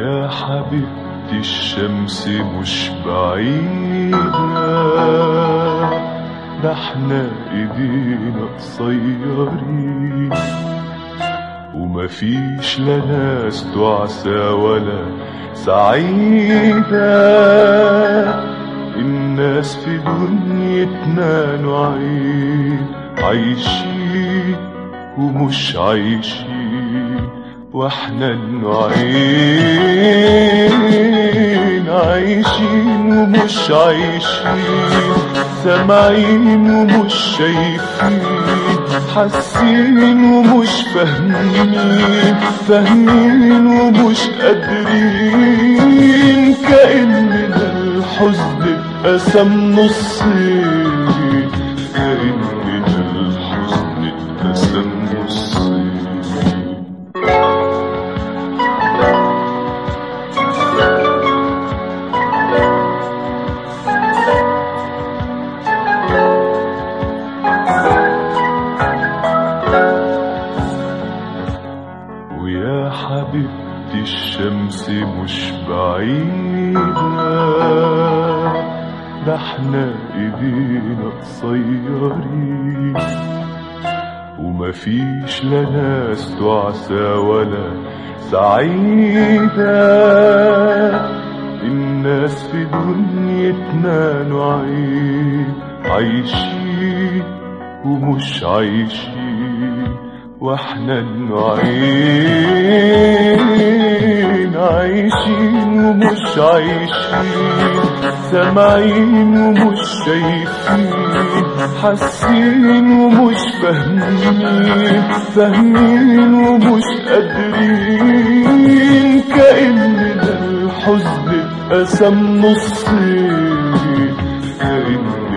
ويا حبيبتي الشمس مش بعيدة ده احنا ايدينا قصيرين ومفيش لا ناس تعسى ولا سعيدة الناس في دنيتنا نوعين عايشين ومش عايشين واحنا النوعين عايشين ومش عايشين سامعين ومش شايفين حاسين ومش فاهمين فاهمين ومش قادرين كأننا الحزن اتقسم نصين كأننا الحزن اتقسم نصين ويا حبيبتي الشمس مش بعيدة ده احنا ايدينا قصيرين ومفيش لا ناس تعسى ولا سعيدة الناس في دنيتنا نوعين عايشين ومش عايشين واحنا النوعين عايشين ومش عايشين سامعين ومش شايفين حاسين ومش فاهمين فاهمين ومش قادرين كأننا الحزن اتقسم نصين كأن